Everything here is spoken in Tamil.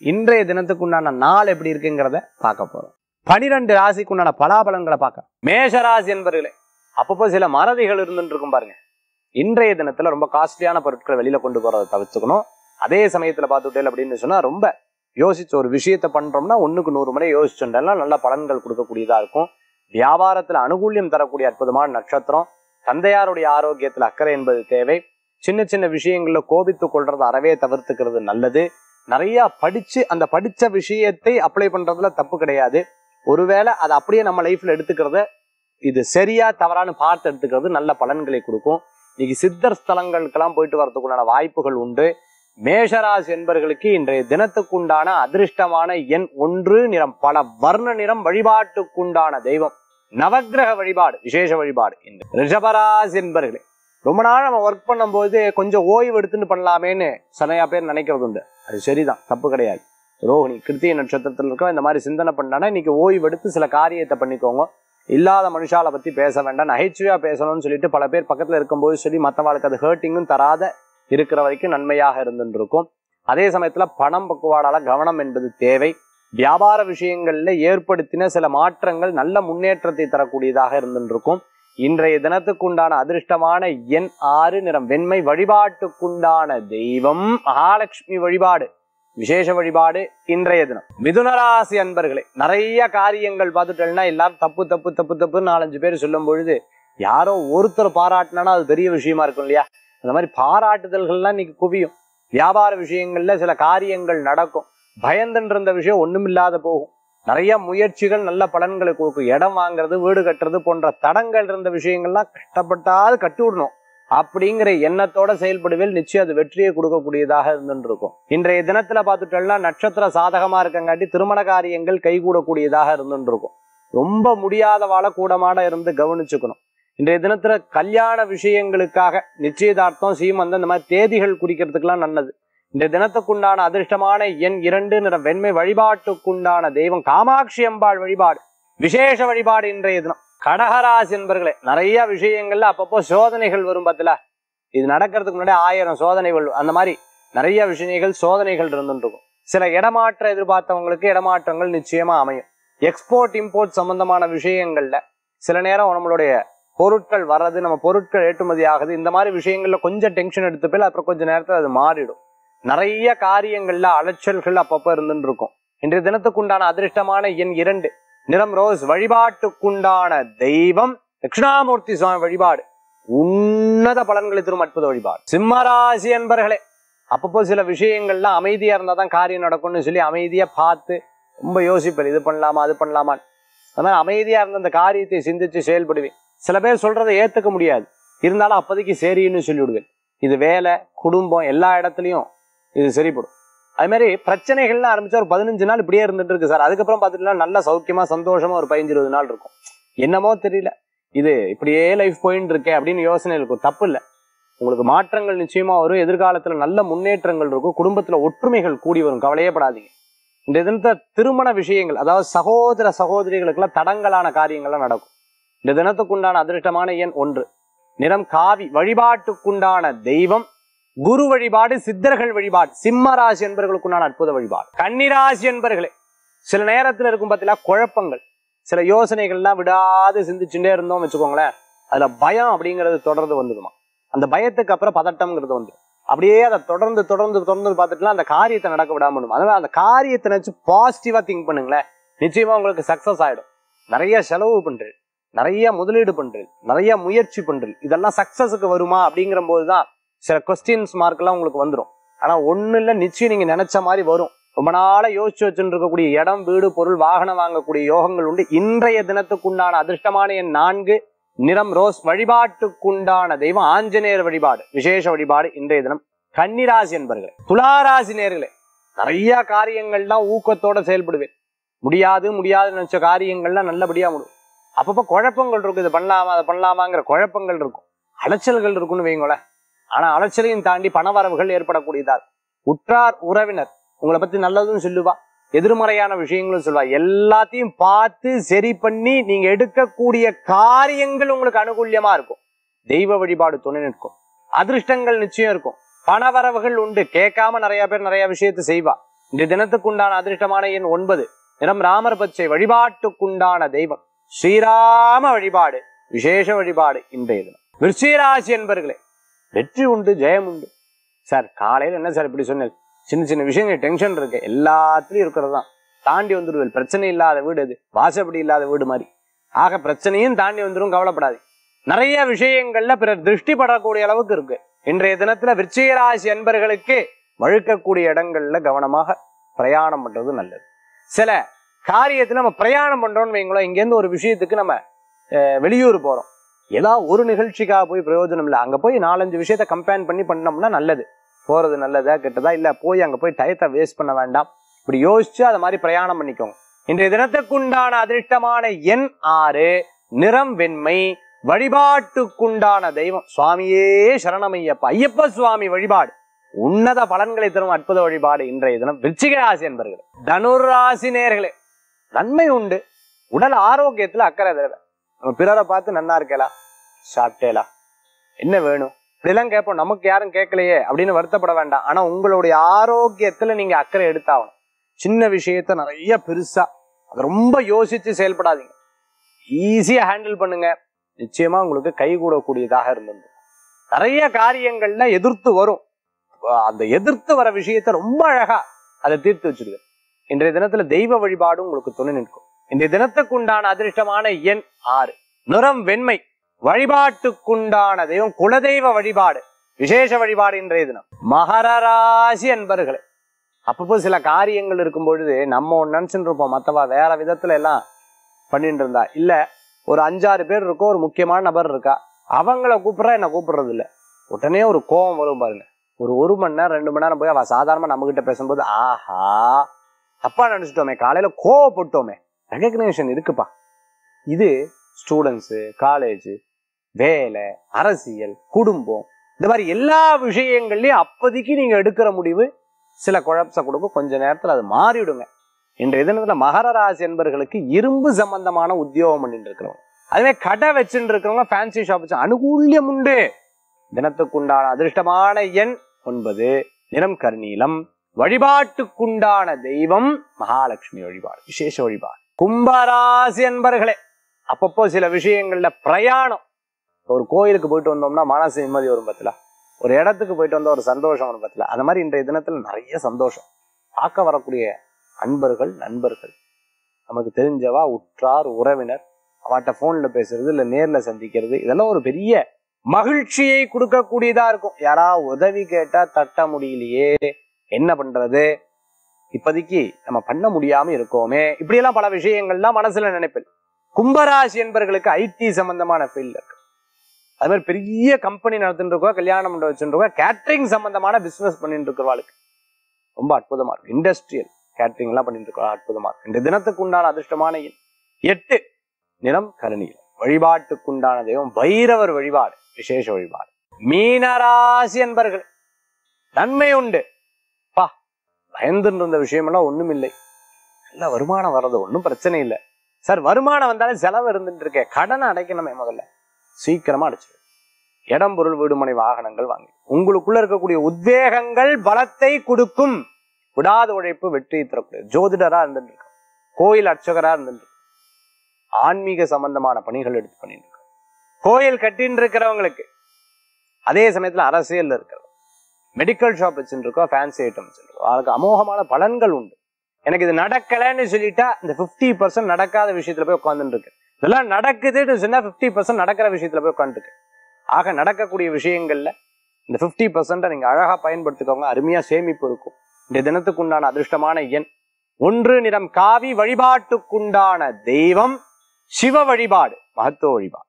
இன்றைய தினத்துக்கு உண்டான நாள் எப்படி இருக்குங்கிறத பார்க்க போறோம் பனிரெண்டு ராசிக்கு உண்டான பலாபலங்களை பார்க்க மேஷ ராசி என்பர்களே அப்பப்போ சில மறதிகள் இருந்துட்டு இருக்கும் பாருங்க இன்றைய தினத்துல ரொம்ப காஸ்ட்லியான பொருட்களை வெளியில கொண்டு போறதை தவிர்த்துக்கணும் அதே சமயத்துல பார்த்துட்டேன் அப்படின்னு சொன்னா ரொம்ப யோசிச்ச ஒரு விஷயத்த பண்றோம்னா ஒண்ணுக்கு நூறு முறை யோசிச்சுட்டோம்னா நல்ல பலன்கள் கொடுக்கக்கூடியதா இருக்கும் வியாபாரத்துல அனுகூல்யம் தரக்கூடிய அற்புதமான நட்சத்திரம் தந்தையாருடைய ஆரோக்கியத்துல அக்கறை என்பது தேவை சின்ன சின்ன விஷயங்கள்ல கோபித்து கொள்றது அறவே தவிர்த்துக்கிறது நல்லது நிறைய படிச்சு அந்த படிச்ச விஷயத்தை அப்ளை பண்றதுல தப்பு கிடையாது ஒருவேளை அதை அப்படியே நம்ம லைஃப்ல எடுத்துக்கிறத இது சரியா தவறான்னு பார்த்து எடுத்துக்கிறது நல்ல பலன்களை கொடுக்கும் இன்னைக்கு சித்தர் ஸ்தலங்களுக்கெல்லாம் போயிட்டு வரதுக்குண்டான வாய்ப்புகள் உண்டு மேஷராசி என்பர்களுக்கு இன்றைய தினத்துக்குண்டான அதிர்ஷ்டமான எண் ஒன்று நிறம் பல வர்ண நிறம் வழிபாட்டுக்குண்டான தெய்வம் நவக்கிரக வழிபாடு விசேஷ வழிபாடு இந்த ரிஷபராசி என்பர்களே ரொம்ப நாள் நம்ம ஒர்க் பண்ணும்போது கொஞ்சம் ஓய்வு எடுத்துட்டு பண்ணலாமேன்னு சிலையா பேர் நினைக்கிறது உண்டு அது சரிதான் தப்பு கிடையாது ரோஹிணி கிருத்திய நட்சத்திரத்தில் இருக்க இந்த மாதிரி சிந்தனை பண்ணானா இன்னைக்கு ஓய்வு எடுத்து சில காரியத்தை பண்ணிக்கோங்க இல்லாத மனுஷால பத்தி பேச வேண்டாம் நகைச்சுவையா பேசணும்னு சொல்லிட்டு பல பேர் பக்கத்துல இருக்கும்போது சொல்லி மற்றவாளுக்கு அது ஹர்ட்டிங்கும் தராத இருக்கிற வரைக்கும் நன்மையாக இருந்துட்டு இருக்கும் அதே சமயத்துல பணம் பக்குவாடால கவனம் என்பது தேவை வியாபார விஷயங்கள்ல ஏற்படுத்தின சில மாற்றங்கள் நல்ல முன்னேற்றத்தை தரக்கூடியதாக இருந்துட்டு இருக்கும் இன்றைய தினத்துக்குண்டான அதிர்ஷ்டமான எண் ஆறு நிறம் வெண்மை வழிபாட்டுக்குண்டான தெய்வம் மகாலட்சுமி வழிபாடு விசேஷ வழிபாடு இன்றைய தினம் மிதுனராசி அன்பர்களே நிறைய காரியங்கள் பார்த்துட்டேன்னா எல்லாரும் தப்பு தப்பு தப்பு தப்புன்னு நாலஞ்சு பேர் சொல்லும் பொழுது யாரோ ஒருத்தர் பாராட்டினா அது பெரிய விஷயமா இருக்கும் இல்லையா அந்த மாதிரி பாராட்டுதல்கள்லாம் இன்னைக்கு குவியும் வியாபார விஷயங்கள்ல சில காரியங்கள் நடக்கும் பயந்துன்னு இருந்த விஷயம் ஒண்ணுமில்லாத போகும் நிறைய முயற்சிகள் நல்ல பலன்களை கொடுக்கும் இடம் வாங்குறது வீடு கட்டுறது போன்ற தடங்கள் இருந்த விஷயங்கள்லாம் கஷ்டப்பட்டாது கட்டி விடணும் அப்படிங்கிற எண்ணத்தோட செயல்படுவேல் நிச்சயம் அது வெற்றியை கொடுக்கக்கூடியதாக இருந்துட்டு இருக்கும் இன்றைய தினத்துல பார்த்துட்டோம்னா நட்சத்திர சாதகமா இருக்கங்காட்டி திருமண காரியங்கள் கைகூடக்கூடியதாக இருந்துட்டு இருக்கும் ரொம்ப முடியாதவாள கூடமாட இருந்து கவனிச்சுக்கணும் இன்றைய தினத்துல கல்யாண விஷயங்களுக்காக நிச்சயதார்த்தம் சீமந்தம் இந்த மாதிரி தேதிகள் குறிக்கிறதுக்கெல்லாம் நல்லது இந்த தினத்துக்குண்டான அதிர்ஷ்டமான எண் இரண்டு நிற வெண்மை வழிபாட்டுக்குண்டான தெய்வம் காமாட்சி அம்பாள் வழிபாடு விசேஷ வழிபாடு இன்றைய தினம் கடகராசி என்பர்களே நிறைய விஷயங்கள்ல அப்பப்போ சோதனைகள் வரும் பத்தில இது நடக்கிறதுக்கு முன்னாடி ஆயிரம் சோதனைகள் அந்த மாதிரி நிறைய விஷயங்கள் சோதனைகள் இருந்துட்டு இருக்கும் சில இடமாற்ற எதிர்பார்த்தவங்களுக்கு இடமாற்றங்கள் நிச்சயமா அமையும் எக்ஸ்போர்ட் இம்போர்ட் சம்பந்தமான விஷயங்கள்ல சில நேரம் நம்மளுடைய பொருட்கள் வர்றது நம்ம பொருட்கள் ஏற்றுமதி ஆகுது இந்த மாதிரி விஷயங்கள்ல கொஞ்சம் டென்ஷன் எடுத்துப்பில் அப்புறம் கொஞ்ச நேரத்துல அது மாறிடும் நிறைய காரியங்கள்ல அலைச்சல்கள் அப்பப்போ இருந்துட்டு இருக்கும் இன்றைய தினத்துக்குண்டான அதிர்ஷ்டமான எண் இரண்டு நிறம் ரோஸ் வழிபாட்டுக்குண்டான தெய்வம் தட்சிணாமூர்த்தி சுவாமி வழிபாடு உன்னத பலன்களை தரும் அற்புத வழிபாடு சிம்மராசி என்பர்களே அப்பப்போ சில விஷயங்கள்லாம் அமைதியா இருந்தா தான் காரியம் நடக்கும்னு சொல்லி அமைதியா பார்த்து ரொம்ப யோசிப்பேன் இது பண்ணலாமா அது பண்ணலாமா அந்த மாதிரி அமைதியா இருந்த அந்த காரியத்தை சிந்திச்சு செயல்படுவேன் சில பேர் சொல்றதை ஏத்துக்க முடியாது இருந்தாலும் அப்போதைக்கு சரின்னு சொல்லிவிடுவேன் இது வேலை குடும்பம் எல்லா இடத்துலயும் இது சரிப்படும் அது மாதிரி பிரச்சனைகள்லாம் ஆரம்பிச்சா ஒரு பதினஞ்சு நாள் இப்படியே இருந்துட்டு இருக்கு சார் அதுக்கப்புறம் பார்த்துட்டுனா நல்ல சௌக்கியமா சந்தோஷமா ஒரு பதினஞ்சு இருபது நாள் இருக்கும் என்னமோ தெரியல இது இப்படியே லைஃப் போயின்னு இருக்கே அப்படின்னு யோசனை இருக்கும் தப்பு இல்லை உங்களுக்கு மாற்றங்கள் நிச்சயமா வரும் எதிர்காலத்துல நல்ல முன்னேற்றங்கள் இருக்கும் குடும்பத்துல ஒற்றுமைகள் கூடி வரும் கவலையே படாதீங்க இந்த தினத்தை திருமண விஷயங்கள் அதாவது சகோதர சகோதரிகளுக்கெல்லாம் தடங்கலான காரியங்கள்லாம் நடக்கும் இந்த தினத்துக்குண்டான அதிர்ஷ்டமான எண் ஒன்று நிறம் காவி வழிபாட்டுக்குண்டான தெய்வம் குரு வழிபாடு சித்தர்கள் வழிபாடு சிம்ம ராசி என்பவர்களுக்குண்டான அற்புத வழிபாடு கன்னிராசி என்பர்களே சில நேரத்துல இருக்கும் பார்த்தீங்களா குழப்பங்கள் சில யோசனைகள்லாம் விடாது சிந்திச்சுட்டே இருந்தோம் வச்சுக்கோங்களேன் அதுல பயம் அப்படிங்கிறது தொடர்ந்து வந்துடுமா அந்த பயத்துக்கு அப்புறம் பதட்டம்ங்கிறது வந்து அப்படியே அதை தொடர்ந்து தொடர்ந்து தொடர்ந்து பார்த்துட்டுலாம் அந்த காரியத்தை நடக்க விடாம பண்ணும் அதனால அந்த காரியத்தை நினைச்சு பாசிட்டிவா திங்க் பண்ணுங்களேன் நிச்சயமா உங்களுக்கு சக்சஸ் ஆயிடும் நிறைய செலவு பண்றேன் நிறைய முதலீடு பண்றேன் நிறைய முயற்சி பண்றேன் இதெல்லாம் சக்சஸுக்கு வருமா அப்படிங்கிற போதுதான் சில கொஸ்டின்ஸ் மார்க் எல்லாம் உங்களுக்கு வந்துடும் ஆனா ஒண்ணு இல்ல நிச்சயம் நீங்க நினைச்ச மாதிரி வரும் ரொம்ப நாளா யோசிச்சு வச்சுட்டு இருக்கக்கூடிய இடம் வீடு பொருள் வாகனம் வாங்கக்கூடிய யோகங்கள் உண்டு இன்றைய தினத்துக்குண்டான அதிர்ஷ்டமான எண் நான்கு நிறம் ரோஸ் வழிபாட்டுக்குண்டான தெய்வம் ஆஞ்சநேயர் வழிபாடு விசேஷ வழிபாடு இன்றைய தினம் கன்னிராசி என்பர்களே துளாராசி நேர்களே நிறைய காரியங்கள்லாம் ஊக்கத்தோட செயல்படுவேன் முடியாது முடியாதுன்னு நினைச்ச காரியங்கள்லாம் நல்லபடியா முடியும் அப்பப்போ குழப்பங்கள் இருக்கும் இது பண்ணலாமா அதை பண்ணலாமாங்கிற குழப்பங்கள் இருக்கும் அலைச்சல்கள் இருக்கும்னு வைங்களேன் ஆனா அலைச்சலையும் தாண்டி பணவரவுகள் ஏற்படக்கூடியதா உற்றார் உறவினர் உங்களை பத்தி நல்லதும் சொல்லுவா எதிர்மறையான விஷயங்களும் சொல்லுவா எல்லாத்தையும் பார்த்து சரி பண்ணி நீங்க எடுக்கக்கூடிய காரியங்கள் உங்களுக்கு அனுகூல்யமா இருக்கும் தெய்வ வழிபாடு துணை நிற்கும் அதிர்ஷ்டங்கள் நிச்சயம் இருக்கும் பணவரவுகள் உண்டு கேட்காம நிறைய பேர் நிறைய விஷயத்தை செய்வா இன்றைய தினத்துக்குண்டான அதிர்ஷ்டமான எண் ஒன்பது நிறம் ராமர் பச்சை வழிபாட்டுக்குண்டான தெய்வம் ஸ்ரீராம வழிபாடு விசேஷ வழிபாடு இன்றைய தினம் விருச்சிகராசி என்பர்களே வெற்றி உண்டு ஜெயம் உண்டு சார் காலையில என்ன சார் இப்படி சொன்னேன் சின்ன சின்ன விஷயங்கள் டென்ஷன் இருக்கு எல்லாத்துலயும் இருக்கிறது தான் தாண்டி வந்துடுவேன் பிரச்சனை இல்லாத வீடு அது வாசப்படி இல்லாத வீடு மாதிரி ஆக பிரச்சனையும் தாண்டி வந்துடும் கவலைப்படாது நிறைய விஷயங்கள்ல பிறர் திருஷ்டி படக்கூடிய அளவுக்கு இருக்கு இன்றைய தினத்துல விருச்சிகராசி அன்பர்களுக்கு வழுக்கக்கூடிய இடங்கள்ல கவனமாக பிரயாணம் பண்றது நல்லது சில காரியத்துல நம்ம பிரயாணம் பண்றோம்னு வைங்களேன் இங்கேருந்து ஒரு விஷயத்துக்கு நம்ம அஹ், வெளியூர் போறோம் ஏதாவது ஒரு நிகழ்ச்சிக்காக போய் பிரயோஜனம் இல்லை அங்க போய் நாலஞ்சு விஷயத்த கம்பேர் பண்ணி பண்ணோம்னா நல்லது போறது நல்லதா கெட்டதா இல்ல போய் அங்க போய் டயத்தை வேஸ்ட் பண்ண வேண்டாம் இப்படி யோசிச்சு அதை மாதிரி பிரயாணம் பண்ணிக்கோங்க இன்றைய தினத்துக்குண்டான அதிர்ஷ்டமான எண் ஆறு நிறம் வெண்மை வழிபாட்டுக்குண்டான தெய்வம் சுவாமியே சரணமையப்பா ஐயப்ப சுவாமி வழிபாடு உன்னத பலன்களை தரும் அற்புத வழிபாடு இன்றைய தினம் விருச்சிக ராசி என்பர்கள் தனுராசி நேர்களே நன்மை உண்டு உடல் ஆரோக்கியத்துல அக்கறை தேவை நம்ம பிறரை பார்த்து நன்னா இருக்கேலா சாப்பிட்டேலா என்ன வேணும் இப்படிலாம் கேட்போம் நமக்கு யாரும் கேட்கலையே அப்படின்னு வருத்தப்பட வேண்டாம் ஆனா உங்களுடைய ஆரோக்கியத்துல நீங்க அக்கறை எடுத்தாகணும் சின்ன விஷயத்த நிறைய பெருசா அதை ரொம்ப யோசிச்சு செயல்படாதீங்க ஈஸியா ஹேண்டில் பண்ணுங்க நிச்சயமா உங்களுக்கு கைகூடக்கூடியதாக இருந்தது நிறைய காரியங்கள்ல எதிர்த்து வரும் அந்த எதிர்த்து வர விஷயத்த ரொம்ப அழகா அதை தீர்த்து வச்சிருக்க இன்றைய தினத்துல தெய்வ வழிபாடு உங்களுக்கு துணை நிற்கும் இன்றைய தினத்துக்கு உண்டான அதிர்ஷ்டமான எண் ஆறு நிறம் வெண்மை வழிபாட்டுக்குண்டான தெய்வம் குலதெய்வ வழிபாடு விசேஷ வழிபாடு இன்றைய தினம் மகர ராசி அன்பர்களே அப்பப்போ சில காரியங்கள் இருக்கும் பொழுது நம்ம ஒன்று நினைச்சுட்டு இருப்போம் மற்றவா வேற விதத்துல எல்லாம் பண்ணிட்டு இருந்தா இல்ல ஒரு அஞ்சாறு பேர் இருக்கோ ஒரு முக்கியமான நபர் இருக்கா அவங்கள கூப்பிடுறா என்ன கூப்பிடுறது இல்ல உடனே ஒரு கோவம் வரும் பாருங்க ஒரு ஒரு மணி நேரம் ரெண்டு மணி நேரம் போய் அவ சாதாரணமா நம்ம கிட்ட பேசும்போது ஆஹா தப்பா நினைச்சிட்டோமே காலையில கோவப்பட்டோமே ரெகக்னேஷன் இருக்குப்பா இது ஸ்டூடெண்ட்ஸு காலேஜ் வேலை அரசியல் குடும்பம் இந்த மாதிரி எல்லா விஷயங்கள்லயும் அப்போதைக்கு நீங்க எடுக்கிற முடிவு சில குழப்பத்தை கொடுக்கும் கொஞ்ச நேரத்துல அது மாறிடுங்க இன்றைய தினத்துல மகர ராசி என்பர்களுக்கு இரும்பு சம்பந்தமான உத்தியோகம் பண்ணிட்டு இருக்கிறவங்க அதுவே கடை வச்சுட்டு இருக்கிறவங்க ஃபேன்சி ஷாப் வச்சு அனுகூல்யம் உண்டு தினத்துக்குண்டான அதிர்ஷ்டமான எண் ஒன்பது நிறம் கருநீலம் வழிபாட்டுக்குண்டான தெய்வம் மகாலட்சுமி வழிபாடு விசேஷ வழிபாடு கும்பராசி என்பர்களே அப்பப்போ சில விஷயங்கள்ல பிரயாணம் ஒரு கோயிலுக்கு போயிட்டு வந்தோம்னா மனசு நிம்மதி வரும் பத்தில ஒரு இடத்துக்கு போயிட்டு வந்தா ஒரு சந்தோஷம் வரும் பத்தில அந்த மாதிரி இன்றைய தினத்துல நிறைய சந்தோஷம் பார்க்க வரக்கூடிய அன்பர்கள் நண்பர்கள் நமக்கு தெரிஞ்சவா உற்றார் உறவினர் அவட்ட போன்ல பேசுறது இல்ல நேர்ல சந்திக்கிறது இதெல்லாம் ஒரு பெரிய மகிழ்ச்சியை கொடுக்கக்கூடியதா இருக்கும் யாரா உதவி கேட்டா தட்ட முடியலையே என்ன பண்றது இப்போதைக்கு நம்ம பண்ண முடியாம இருக்கோமே இப்படியெல்லாம் பல விஷயங்கள்லாம் மனசுல நினைப்பேன் கும்பராசி என்பர்களுக்கு ஐடி சம்பந்தமான ஃபீல்ட் இருக்கு அது மாதிரி பெரிய கம்பெனி நடத்திட்டு இருக்கோம் கல்யாணம் மண்டபம் வச்சுட்டு இருக்கோம் கேட்டரிங் சம்பந்தமான பிசினஸ் பண்ணிட்டு இருக்கிறவாளுக்கு ரொம்ப அற்புதமா இருக்கு இண்டஸ்ட்ரியல் கேட்டரிங் எல்லாம் பண்ணிட்டு இருக்கோம் அற்புதமா இருக்கு இந்த தினத்துக்கு உண்டான அதிர்ஷ்டமான எண் எட்டு நிறம் கருநீலம் வழிபாட்டுக்குண்டான தெய்வம் பைரவர் வழிபாடு விசேஷ வழிபாடு மீனராசி என்பர்கள் நன்மை உண்டு பா பயந்துட்டு இருந்த விஷயமெல்லாம் ஒண்ணும் இல்லை நல்ல வருமானம் வர்றது ஒன்றும் பிரச்சனை இல்லை சார் வருமானம் வந்தாலும் செலவு இருந்துட்டு இருக்கே கடனை அடைக்கணுமே முதல்ல சீக்கிரமா அடைச்சிடு இடம் பொருள் வீடுமனை வாகனங்கள் வாங்கி உங்களுக்குள்ள இருக்கக்கூடிய உத்வேகங்கள் பலத்தை கொடுக்கும் விடாத உழைப்பு வெற்றியை தரக்கூடிய ஜோதிடரா இருந்துட்டு இருக்கு கோயில் அர்ச்சகரா இருந்துட்டு இருக்கு ஆன்மீக சம்பந்தமான பணிகள் எடுத்து பண்ணிட்டு இருக்கு கோயில் கட்டின்னு இருக்கிறவங்களுக்கு அதே சமயத்துல அரசியல்ல இருக்கிறவங்க மெடிக்கல் ஷாப் வச்சுட்டு இருக்கோம் ஃபேன்சி ஐட்டம் வச்சுருக்கோம் அதுக்கு அமோகமான பலன்கள் உண்டு எனக்கு இது நடக்கலைன்னு சொல்லிட்டா இந்த 50% பர்சன்ட் நடக்காத விஷயத்துல போய் உட்காந்துட்டு இருக்கு இதெல்லாம் நடக்குதுன்னு சொன்னா 50% பர்சன்ட் நடக்கிற விஷயத்துல போய் உட்காந்துருக்கு ஆக நடக்கக்கூடிய விஷயங்கள்ல இந்த 50% பர்சன்ட்டை நீங்க அழகா பயன்படுத்திக்கோங்க அருமையா சேமிப்பு இருக்கும் இந்த தினத்துக்கு உண்டான அதிர்ஷ்டமான எண் ஒன்று நிறம் காவி வழிபாட்டுக்குண்டான தெய்வம் சிவ வழிபாடு மகத்துவ வழிபாடு